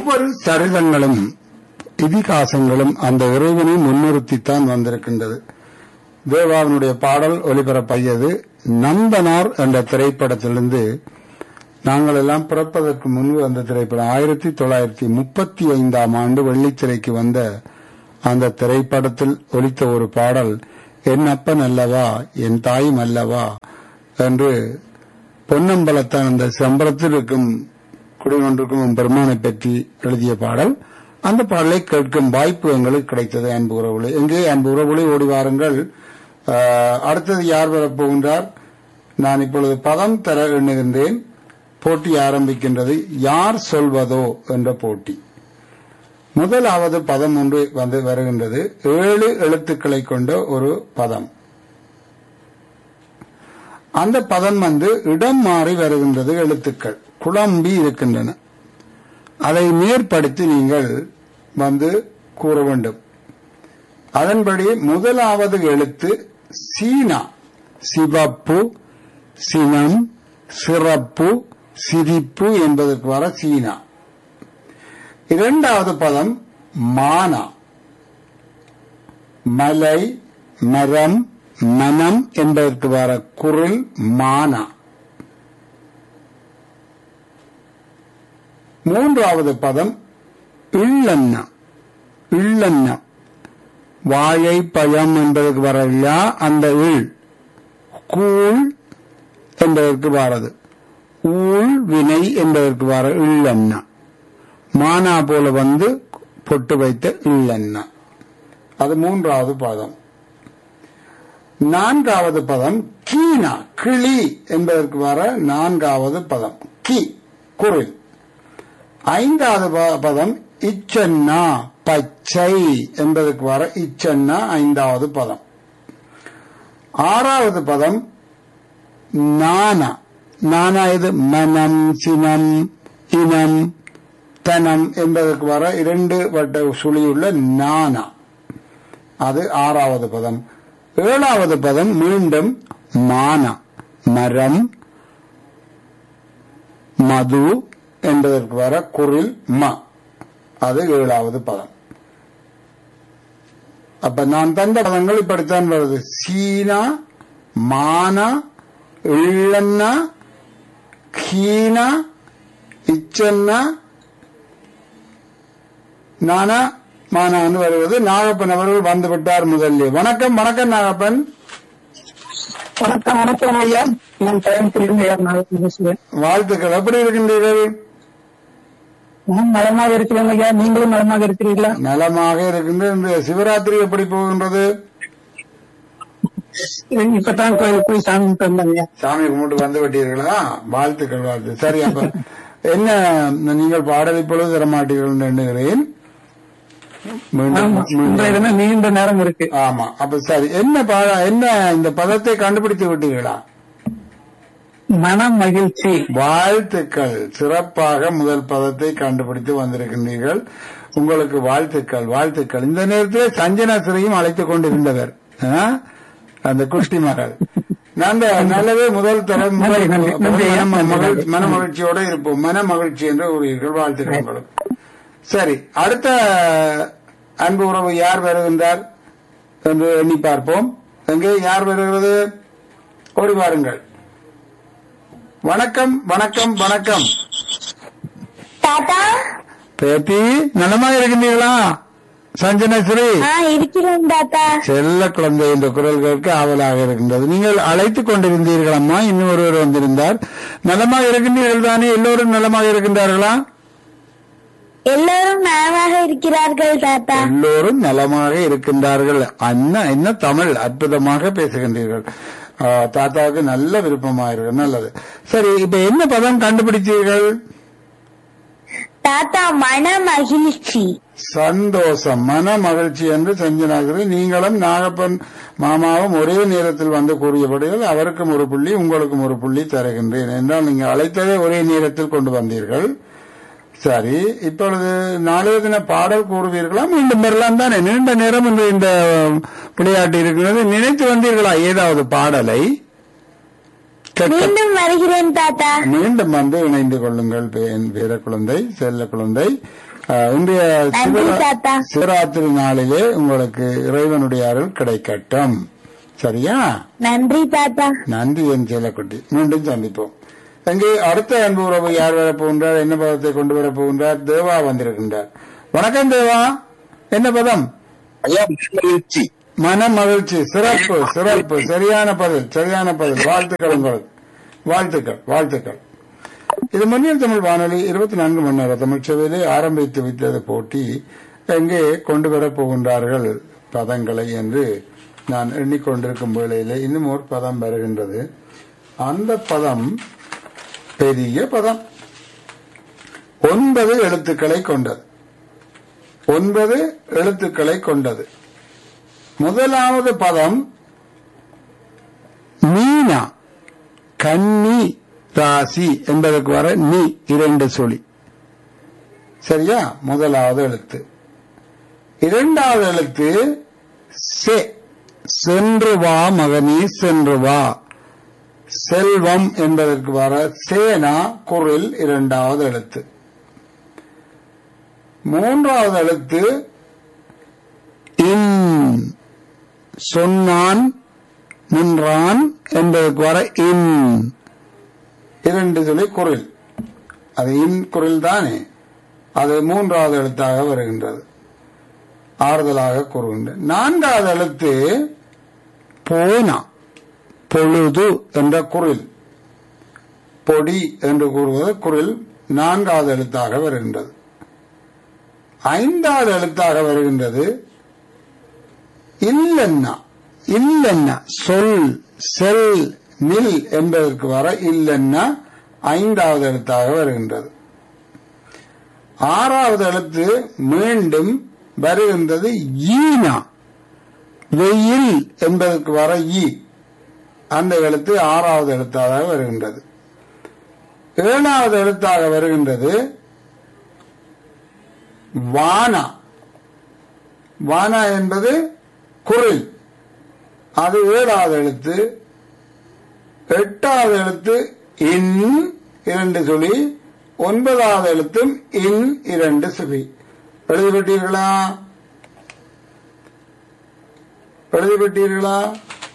ஒவ்வொரு சரிதங்களும் இதிகாசங்களும் அந்த இறைவனை முன்னிறுத்தித்தான் வந்திருக்கின்றது தேவாவினுடைய பாடல் ஒலிபரப்பையது நந்தனார் என்ற திரைப்படத்திலிருந்து நாங்கள் எல்லாம் பிறப்பதற்கு முன்பு அந்த திரைப்படம் ஆயிரத்தி தொள்ளாயிரத்தி முப்பத்தி ஐந்தாம் ஆண்டு வெள்ளித்திரைக்கு வந்த அந்த திரைப்படத்தில் ஒலித்த ஒரு பாடல் என் அப்பன் அல்லவா என் தாயும் அல்லவா என்று பொன்னம்பலத்தான் அந்த சம்பளத்தில் இருக்கும் குடிகொண்டிருக்கும் பெருமானை பற்றி எழுதிய பாடல் அந்த பாடலை கேட்கும் வாய்ப்பு எங்களுக்கு கிடைத்தது அன்பு உறவுகளே எங்கே அன்பு உறவுகளே ஓடி வாருங்கள் ஆஹ், அடுத்தது யார் வரப் போகின்றார் நான் இப்பொழுது பதம் தர எண்ணுகின்றேன் போட்டி ஆரம்பிக்கின்றது யார் சொல்வதோ என்ற போட்டி முதலாவது பதம் ஒன்று வந்து வருகின்றது ஏழு எழுத்துக்களை கொண்ட ஒரு பதம் அந்த பதம் வந்து இடம் மாறி வருகின்றது எழுத்துக்கள் குழம்பி இருக்கின்றன அதை மேற்படுத்தி நீங்கள் வந்து கூற வேண்டும் அதன்படி முதலாவது எழுத்து சீனா சிவப்பு சினம் சிறப்பு சிரிப்பு என்பதற்கு வர சீனா இரண்டாவது பதம் மானா மலை மரம் மனம் என்பதற்கு வர குரல் மானா மூன்றாவது பதம் இள்ளன்னா இள்ளன்னா வாழை பழம் என்பதற்கு வரல அந்த இல் கூழ் என்பதற்கு வாரது ஊழ் வினை என்பதற்கு வர இள்ளன்னா மானா போல வந்து பொட்டு வைத்த இல்லன்னா அது மூன்றாவது பதம் நான்காவது பதம் கீனா கிளி என்பதற்கு வர நான்காவது பதம் கி குரில் ஐந்தாவது ப- பதம் இச்சன்னா பச்சை என்பதற்கு வர இச்சன்னா ஐந்தாவது பதம் ஆறாவது பதம் நானா நானா இது மனம் சினம் இனம் தனம் என்பதற்கு வர இரண்டு வட்ட சுழியுள்ள நானா அது ஆறாவது பதம் ஏழாவது பதம் மீண்டும் மானா மரம் மது என்பதற்கு வர குரில் ம அது ஏழாவது பதம் அப்ப நான் தந்த பதங்கள் இப்படித்தான் வருது சீனா மானா இள்ளன்னா கீனா இச்சன்னா நானா மானான்னு வருவது நாகப்பன் அவர்கள் வந்து விட்டார் முதல்ல வணக்கம் வணக்கம் நாகப்பன் வணக்கம் வணக்கம் ஐயா நான் கோயம்புத்தூர்லேருந்து ஐயா நாளைக்கு பேசுகிறேன் வாழ்த்துக்கள் எப்படி இருக்கின்றீர்கள் நான் நலமாக இருக்கிறேன் ஐயா நீங்களும் நலமாக இருக்கிறீர்களா நலமாக இருக்கின்ற இந்த சிவராத்திரி எப்படி போகின்றது இப்பதான் கோயிலுக்கு போய் சாமி கும்பிட்டு வந்தேன் ஐயா சாமி கும்பிட்டு வந்து விட்டீர்களா வாழ்த்துக்கள் வாழ்த்து சரி அப்ப என்ன நீங்கள் பாடல் இப்பொழுது தரமாட்டீர்கள் என்று எண்ணுகிறேன் மீண்டும் ஆமா மீண்டும். இன்றைய தினம் நீண்ட நேரம் இருக்கு ஆமா அப்ப சரி என்ன பா- என்ன இந்த பதத்தை கண்டுபிடித்து விட்டீர்களா மன மகிழ்ச்சி வாழ்த்துக்கள் சிறப்பாக முதல் பதத்தை கண்டுபிடித்து வந்திருக்கின்றீர்கள் உங்களுக்கு வாழ்த்துக்கள் வாழ்த்துக்கள் இந்த நேரத்தில் சஞ்சனா சிறையும் அழைத்துக் கொண்டிருந்தவர் ஆ? அந்த குஷ்டி மகள் நாங்க நல்லவே முதல் தரம் முதல் நன்றி, நன்றி, நன்றி, ஐயா. மன மகிழ்- மன மகிழ்ச்சியோட இருப்போம் மன மகிழ்ச்சி என்று கூறுவீர்கள் வாழ்த்துக்கள் உங்களுக்கு சரி அடுத்த அன்பு உறவு யார் வருகின்றார் என்று எண்ணி பார்ப்போம் எங்கே யார் வருகிறது ஓடி வாருங்கள் வணக்கம் வணக்கம் வணக்கம் தாத்தா பேத்தி நலமா இருக்கின்றீர்களா சஞ்சன ஸ்ரீ ஆ இருக்கிறேன் தாத்தா செல்ல குழந்தை என்ற குரல் கேட்க ஆவலாக இருக்கின்றது நீங்கள் அழைத்துக் கொண்டிருந்தீர்களம்மா இன்னும் ஒருவர் வந்திருந்தார் நலமாக இருக்கின்றீர்கள் தானே எல்லோரும் நலமாக இருக்கின்றார்களா எல்லோரும் நலமாக இருக்கிறார்கள் தாத்தா எல்லோரும் நலமாக இருக்கின்றார்கள் அண்ணா என்ன தமிழ் அற்புதமாக பேசுகின்றீர்கள் ஆ, தாத்தாவுக்கு நல்ல விருப்பமாக இருக்கு நல்லது சரி இப்ப என்ன பதம் கண்டுபிடித்தீர்கள் தாத்தா மன மகிழ்ச்சி சந்தோஷம் மன மகிழ்ச்சி என்று செஞ்சனாகிறது நீங்களும் நாகப்பன் மாமாவும் ஒரே நேரத்தில் வந்து கூறியபடியால் அவருக்கும் ஒரு புள்ளி உங்களுக்கும் ஒரு புள்ளி தருகின்றேன் என்றால் நீங்கள் அழைத்ததை ஒரே நேரத்தில் கொண்டு வந்தீர்கள் சரி இப்பொழுது நாளைய தின பாடல் கூறுவீர்களா மீண்டும் பெறலாம் தானே நீண்ட நேரம் இந்த இந்த விளையாட்டு இருக்கிறது நினைத்து வந்தீர்களா ஏதாவது பாடலை கேட்க மீண்டும் வருகிறேன் தாத்தா மீண்டும் வந்து இணைந்து கொள்ளுங்கள் பே- என் பேர குழந்தை செல்ல குழந்தை அஹ், இன்றைய நன்றி சிவரா- தாத்தா. சிவராத்திரி நாளிலே உங்களுக்கு இறைவனுடைய அருள் கிடைக்கட்டும் சரியா நன்றி தாத்தா நன்றி என் செல்லக்குட்டி மீண்டும் சந்திப்போம் அங்கே அடுத்த அன்பு உறவு யார் வரப் போகின்றார் என்ன பதத்தை கொண்டு வரப் போகின்றார் தேவா வந்திருக்கின்றார் வணக்கம் தேவா என்ன பதம் ஐயா மகிழ்ச்சி மன மகிழ்ச்சி சிறப்பு சிறப்பு சரியான பதில் சரியான பதில் வாழ்த்துக்கள் உங்களுக்கு வாழ்த்துக்கள் வாழ்த்துக்கள் இது மண்ணில் தமிழ் வானொலி இருபத்தி நான்கு மணி நேர தமிழ் சேவையிலே ஆரம்பித்து வைத்தது போட்டி எங்கே கொண்டு வரப் போகின்றார்கள் பதங்களை என்று நான் எண்ணிக்கொண்டிருக்கும் வேளையிலே இன்னும் ஒரு பதம் வருகின்றது அந்த பதம் பெரிய பதம் ஒன்பது எழுத்துக்களை கொண்டது ஒன்பது எழுத்துக்களை கொண்டது முதலாவது பதம் மீனா கன்னி ராசி என்பதற்கு வர நீ இரண்டு சொல்லி சரியா முதலாவது எழுத்து இரண்டாவது எழுத்து செ சென்று வா மகனே சென்று வா செல்வம் என்பதற்கு வர சேனா குரில் இரண்டாவது எழுத்து மூன்றாவது எழுத்து இன் சொன்னான் நின்றான் என்பதற்கு வர இன் இரண்டு சொல்லி குரில் அது இன் குரில் தானே அது மூன்றாவது எழுத்தாக வருகின்றது ஆறுதலாக கூறுகின்ற நான்காவது எழுத்து போனா பொழுது என்ற குரில் பொடி என்று கூறுவது குரில் நான்காவது எழுத்தாக வருகின்றது ஐந்தாவது எழுத்தாக வருகின்றது இல்லன்னா இல்லன்னா சொல் செல் நில் என்பதற்கு வர இல்லன்னா ஐந்தாவது எழுத்தாக வருகின்றது ஆறாவது எழுத்து மீண்டும் வருகின்றது ஈனா வெயில் என்பதற்கு வர ஈ அந்த எழுத்து ஆறாவது எழுத்தாக வருகின்றது ஏழாவது எழுத்தாக வருகின்றது வானா வானா என்பது குரில் அது ஏழாவது எழுத்து எட்டாவது எழுத்து இன் இரண்டு சுழி ஒன்பதாவது எழுத்தும் இன் இரண்டு சுழி எழுதிவிட்டீர்களா எழுதிவிட்டீர்களா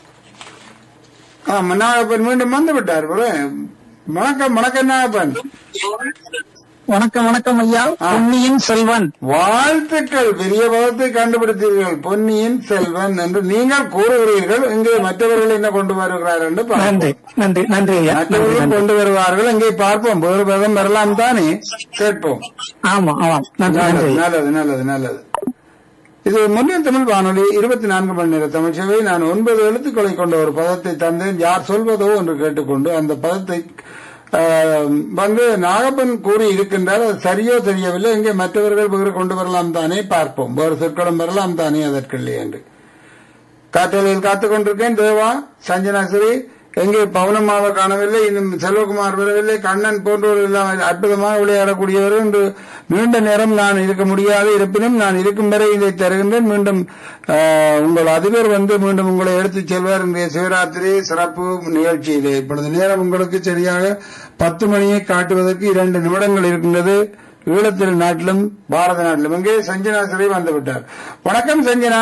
ஆ நாகப்பன் மீண்டும் வந்து விட்டார் போல வணக்கம் வணக்கம் நாகப்பன் வணக்கம் வணக்கம் ஐயா பொன்னியின் செல்வன் வாழ்த்துக்கள் பெரிய பதத்தை கண்டுபிடித்தீர்கள் பொன்னியின் செல்வன் என்று நீங்கள் கூறுகிறீர்கள் இங்கே மற்றவர்கள் என்ன கொண்டு வருகிறார் என்று நன்றி பார்ப்போம் நன்றி நன்றி ஐயா நன்றி, மற்றவர்கள் நன்றி. கொண்டு வருவார்கள் இங்கே பார்ப்போம் வேறு பதம் வரலாம் தானே கேட்போம் ஆமா ஆமாம் நன்றி நல்லது நன்றி நல்லது நல்லது நல்லது இது முன்னிய தமிழ் வானொலி இருபத்தி நான்கு மணி நேர தமிழ் சேவை நான் ஒன்பது எழுத்துக்களை கொண்ட ஒரு பதத்தை தந்தேன் யார் சொல்வதோ என்று கேட்டுக்கொண்டு அந்த பதத்தை ஆஹ், வந்து நாகப்பன் கூறி இருக்கின்றார் அது சரியோ தெரியவில்லை இங்கே மற்றவர்கள் வேறு கொண்டு வரலாம் தானே பார்ப்போம் வேறு சொற்களும் வரலாம் தானே அதற்கில்லை என்று காற்றலையில் காத்துக் கொண்டிருக்கேன் தேவா சஞ்சனாசிரி எங்கே பவுனம்மாவை காணவில்லை இன்னும் செல்வகுமார் வரவில்லை கண்ணன் போன்றோர் எல்லாம் அற்புதமாக விளையாடக்கூடியவர்கள் என்று நீண்ட நேரம் நான் இருக்க முடியாது இருப்பினும் நான் இருக்கும் வரை இதை தருகின்றேன் மீண்டும் ஆஹ், உங்கள் அதிபர் வந்து மீண்டும் உங்களை எடுத்துச் செல்வார் இன்றைய சிவராத்திரி சிறப்பு நிகழ்ச்சியிலே இப்பொழுது நேரம் உங்களுக்கு சரியாக பத்து மணியை காட்டுவதற்கு இரண்டு நிமிடங்கள் இருக்கின்றது ஈழத்தில் நாட்டிலும் பாரத நாட்டிலும் இங்கே சஞ்சனா சிறை வந்துவிட்டார் வணக்கம் சஞ்சனா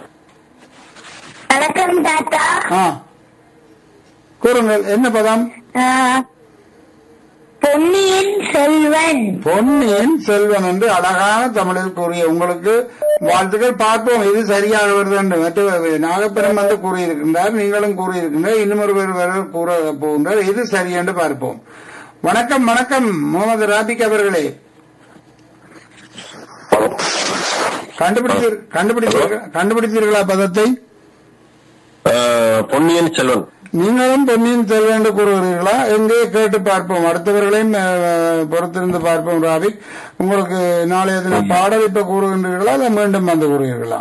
வணக்கம் தாத்தா ஆ கூறுங்கள் என்ன பதம் ஆ, பொன்னியின் செல்வன் பொன்னியின் செல்வன் என்று அழகான தமிழில் கூறிய உங்களுக்கு வாழ்த்துக்கள் பார்ப்போம் இது சரியாக வருது என்று மற்ற நாகப்பெரும் வந்து கூறியிருக்கின்றார் நீங்களும் கூறியிருக்கின்றார் இன்னும் ஒருவர் வேறு கூற போகின்றார் இது சரி என்று பார்ப்போம் வணக்கம் வணக்கம் முகமது ராபிக் அவர்களே கண்டுபிடித்தீர் கண்டுபிடித்தீர்கள் கண்டுபிடித்தீர்களா பதத்தை ஆஹ், பொன்னியின் செல்வன் நீங்களும் பொன்னியின் செல்வன் என்று கூறுகிறீர்களா எங்கே கேட்டு பார்ப்போம் அடுத்தவர்களையும் அஹ், பொறுத்திருந்து பார்ப்போம் ராபிக் உங்களுக்கு நாளைய தினம் பாடல் இப்ப கூறுகின்றீர்களா இல்ல மீண்டும் வந்து கூறுகிறீர்களா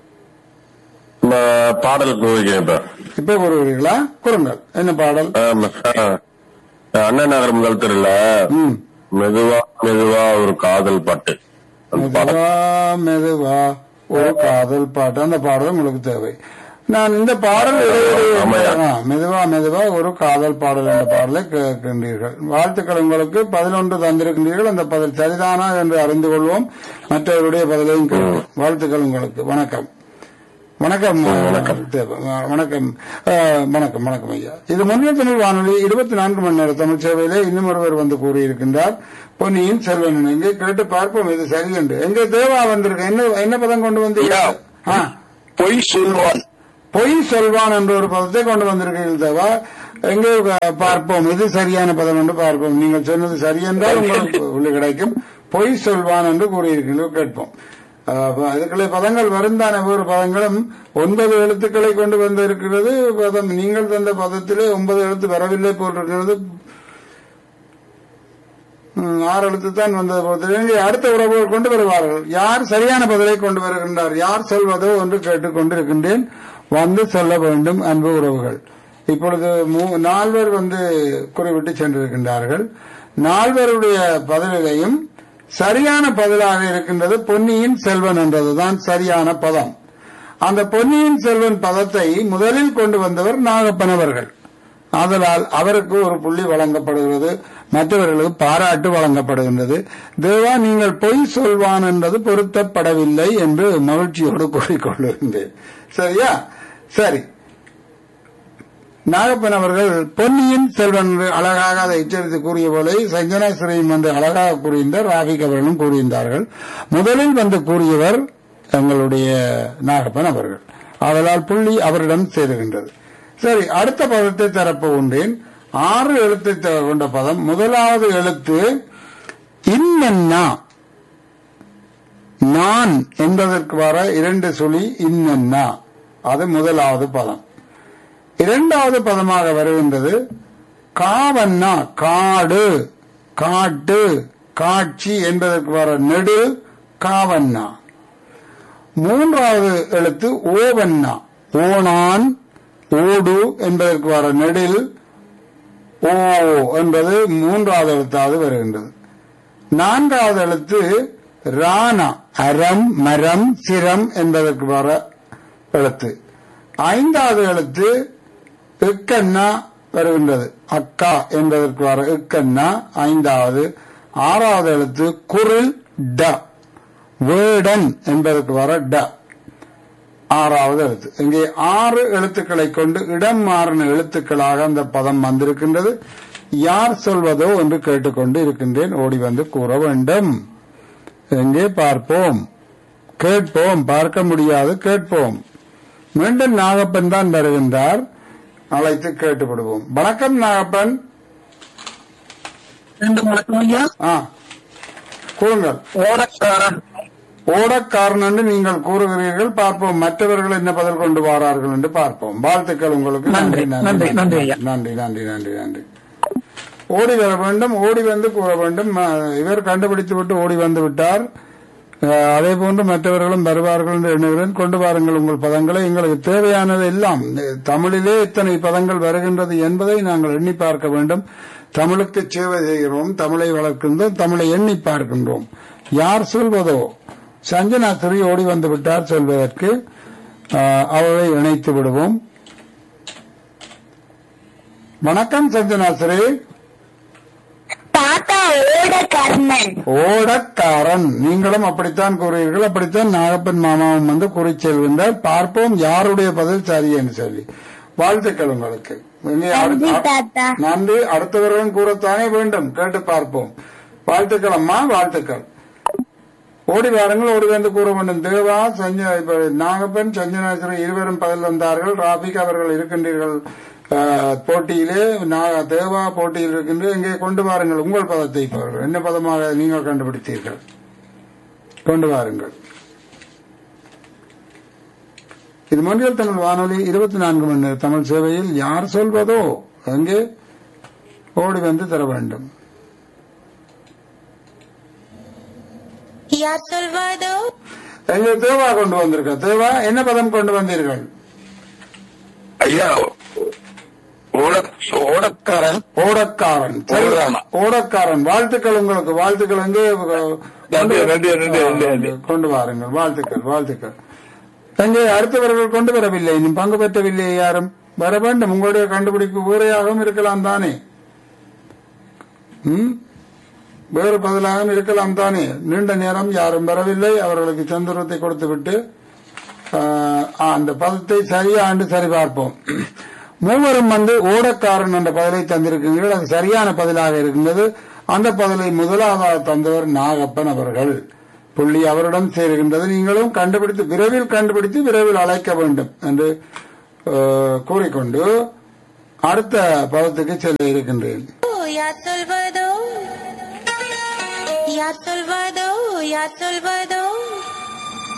நான் பாடல் கூறுகிறேன் இப்ப இப்ப கூறுகிறீர்களா கூறுங்கள் என்ன பாடல் ஆமா, ஆஹ், அண்ணா நகர் முதல் தெருல ம் மெதுவா மெதுவா ஒரு காதல் பாட்டு அந்த பாடல் மெதுவா மெதுவா ஒரு காதல் பாட்டு அந்த பாடல் உங்களுக்கு தேவை நான் இந்த பாடல் இடையிடையே- ஆமாய்யா. ஆ, மெதுவா மெதுவா ஒரு காதல் பாடல் என்ற பாடலை கேட்கின்றீர்கள் வாழ்த்துக்கள் உங்களுக்கு பதினொன்று தந்திருக்கின்றீர்கள் அந்த பதில் சரிதானா என்று அறிந்து கொள்வோம் மற்றவருடைய பதிலையும் கேட்போம் வாழ்த்துக்கள் உங்களுக்கு வணக்கம் வணக்கம் வணக்கம் வணக்கம் அஹ், வணக்கம் வணக்கம் ஐயா இது முன்னிய தமிழ் வானொலி இருபத்தி நான்கு மணி நேர தமிழ் சேவையிலே இன்னும் ஒருவர் வந்து கூறியிருக்கின்றார் பொன்னியின் செல்வன் எங்கே கேட்டு பார்ப்போம் இது சரி என்று எங்க தேவா வந்திருக்கு என்ன என்ன பதம் கொண்டு வந்தீங்க ஐயா. ஆ பொய் சொல்வான் பொய் சொல்வான் என்ற ஒரு பதத்தை கொண்டு வந்திருக்கீர்கள் தேவா எங்கே அஹ், பார்ப்போம் இது சரியான பதம் என்று பார்ப்போம் நீங்கள் சொன்னது சரி என்றால் உங்களுக்கு உள்ள கிடைக்கும் பொய் சொல்வான் என்று கூறியிருக்கீர்கள் கேட்போம் அஹ், அப்ப அதுக்குள்ளே பதங்கள் வருந்தான ஒவ்வொரு பதங்களும் ஒன்பது எழுத்துக்களை கொண்டு வந்திருக்கிறது பதம் நீங்கள் தந்த பதத்திலே ஒன்பது எழுத்து வரவில்லை போல் இருக்கிறது ம், ஆறு எழுத்து தான் வந்தது போல் தெரியும். அடுத்த உறவுகள் கொண்டு வருவார்கள் யார் சரியான பதிலை கொண்டு வருகின்றார் யார் சொல்வதோ என்று கேட்டுக் கொண்டிருக்கின்றேன் வந்து சொல்ல வேண்டும் அன்பு உறவுகள் இப்பொழுது மூ- நால்வர் வந்து குறிவிட்டு சென்றிருக்கின்றார்கள் நால்வருடைய பதிலையும் சரியான பதிலாக இருக்கின்றது பொன்னியின் செல்வன் என்றதுதான் சரியான பதம் அந்த பொன்னியின் செல்வன் பதத்தை முதலில் கொண்டு வந்தவர் நாகப்பன் அவர்கள் ஆதலால் அவருக்கு ஒரு புள்ளி வழங்கப்படுகிறது மற்றவர்களுக்கு பாராட்டு வழங்கப்படுகின்றது தேவா நீங்கள் பொய் சொல்வான் என்பது பொருத்தப்படவில்லை என்று மகிழ்ச்சியோடு கூறிக்கொள்கின்றேன் சரியா சரி நாகப்பன் அவர்கள் பொன்னியின் செல்வன் என்று அழகாக அதை எச்சரித்து கூறிய போல சஞ்சனாசிரியம் என்று அழகாக கூறியிருந்தார் ராபிக் அவர்களும் கூறியிருந்தார்கள் முதலில் வந்து கூறியவர் எங்களுடைய நாகப்பன் அவர்கள் ஆதலால் புள்ளி அவரிடம் சேருகின்றது சரி அடுத்த பதத்தை தரப்போகின்றேன் ஆறு எழுத்தை த- கொண்ட பதம் முதலாவது எழுத்து இன்னன்னா நான் என்பதற்கு வர இரண்டு சுழி இன்னன்னா அது முதலாவது பதம் இரண்டாவது பதமாக வருகின்றது காவன்னா காடு காட்டு காட்சி என்பதற்கு வர நெடு காவன்னா மூன்றாவது எழுத்து ஓவன்னா ஓணான் ஓடு என்பதற்கு வர நெடில் ஓ என்பது மூன்றாவது எழுத்தாவது வருகின்றது நான்காவது எழுத்து ராணா அறம் மரம் சிரம் என்பதற்கு வர எழுத்து ஐந்தாவது எழுத்து இக்கண்ணா வருகின்றது அக்கா என்பதற்கு வர இக்கண்ணா ஐந்தாவது ஆறாவது எழுத்து குரில் ட வேடன் என்பதற்கு வர ட ஆறாவது எழுத்து இங்கே ஆறு எழுத்துக்களை கொண்டு இடம் மாறின எழுத்துக்களாக அந்த பதம் வந்திருக்கின்றது யார் சொல்வதோ என்று கேட்டுக்கொண்டு இருக்கின்றேன் ஓடி வந்து கூற வேண்டும் எங்கே பார்ப்போம் கேட்போம் பார்க்க முடியாது கேட்போம் மீண்டும் நாகப்பன் தான் வருகின்றார் அழைத்து கேட்டுவிடுவோம் வணக்கம் நாகப்பன் மீண்டும் வணக்கம் ஐயா ஆ கூறுங்கள் ஓடக்காரன் ஓடக்காரன் என்று நீங்கள் கூறுகிறீர்கள் பார்ப்போம் மற்றவர்கள் என்ன பதில் கொண்டு வாரார்கள் என்று பார்ப்போம் வாழ்த்துக்கள் உங்களுக்கு நன்றி, நன்றி, நன்றி ஐயா. நன்றி நன்றி நன்றி நன்றி ஓடி வர வேண்டும் ஓடி வந்து கூற வேண்டும் அஹ், இவர் கண்டுபிடித்து விட்டு ஓடி வந்து விட்டார் அஹ், அதே போன்று மற்றவர்களும் வருவார்கள் என்று எண்ணுகிறேன் கொண்டு வாருங்கள் உங்கள் பதங்களை எங்களுக்கு தேவையானது எல்லாம் அஹ், தமிழிலே எத்தனை பதங்கள் வருகின்றது என்பதை நாங்கள் எண்ணி பார்க்க வேண்டும் தமிழுக்கு சேவை செய்கிறோம் தமிழை வளர்க்கின்றோம் தமிழை எண்ணி பார்க்கின்றோம் யார் சொல்வதோ சஞ்சனா திரி ஓடி வந்து விட்டார் சொல்வதற்கு அஹ், அவரை இணைத்து விடுவோம் வணக்கம் சஞ்சனா சிறி தாத்தா ஓட கர்ணன் ஓடக்காரன் நீங்களும் அப்படித்தான் கூறுவீர்கள் அப்படித்தான் நாகப்பன் மாமாவும் வந்து கூறி செல்கின்றார் பார்ப்போம் யாருடைய பதில் சரி என்று சொல்லி வாழ்த்துக்கள் உங்களுக்கு இங்கே நன்றி அடுத்த- தாத்தா நன்றி அடுத்தவர்களும் கூறத்தானே வேண்டும் கேட்டு பார்ப்போம் வாழ்த்துக்கள் அம்மா வாழ்த்துக்கள் ஓடி வாருங்கள் ஓடி வந்து கூற வேண்டும் தேவா சஞ்ச இப்ப நாகப்பன் சஞ்சனாசிரி இருவரும் பதில் வந்தார்கள் ராபிக் அவர்கள் இருக்கின்றீர்கள் அஹ், போட்டியிலே நா- தேவா போட்டியில் இருக்கின்ற இங்கே கொண்டு வாருங்கள் உங்கள் பதத்தை இப்பவர்கள் என்ன பதமாக நீங்கள் கண்டுபிடித்தீர்கள் கொண்டு வாருங்கள் இது மொழியல் தமிழ் வானொலி இருபத்தி நான்கு மணி நேர தமிழ் சேவையில் யார் சொல்வதோ அங்கே ஓடி வந்து தர வேண்டும் யார் சொல்வதோ எங்க தேவா கொண்டு வந்திருக்க தேவா என்ன பதம் கொண்டு வந்தீர்கள் ஐயா ஓட ஓடக்காரன் ஓடக்காரன் சரி. ஓடராமா. ஓடக்காரன் வாழ்த்துக்கள் உங்களுக்கு வாழ்த்துக்கள் எங்கே நன்றி, நன்றி, நன்றி, நன்றி, நன்றி. கொண்டு வாருங்கள் வாழ்த்துக்கள் வாழ்த்துக்கள் தங்கை அடுத்தவர்கள் கொண்டு வரவில்லை இன்னும் பங்கு பெற்றவில்லை யாரும் வர வேண்டும் உங்களுடைய கண்டுபிடிப்பு வேறையாகவும் இருக்கலாம் தானே ம்? வேறு பதிலாகவும் இருக்கலாம் தானே நீண்ட நேரம் யாரும் வரவில்லை அவர்களுக்கு சந்திரத்தை கொடுத்துவிட்டு ஆஹ், அந்த பதத்தை சரியாண்டு சரிபார்ப்போம் மூவரும் வந்து ஓடக்காரன் என்ற பதிலை தந்திருக்கிறீர்கள் அது சரியான பதிலாக இருக்கின்றது அந்த பதிலை முதலாவதாக தந்தவர் நாகப்பன் அவர்கள் புள்ளி அவரிடம் சேருகின்றது நீங்களும் கண்டுபிடித்து விரைவில் கண்டுபிடித்து விரைவில் அழைக்க வேண்டும் என்று ஆஹ், கூறிக்கொண்டு அடுத்த பதத்துக்கு செல்ல இருக்கின்றேன் யார் சொல்வதோ யார் சொல்வதோ யார் சொல்வதோ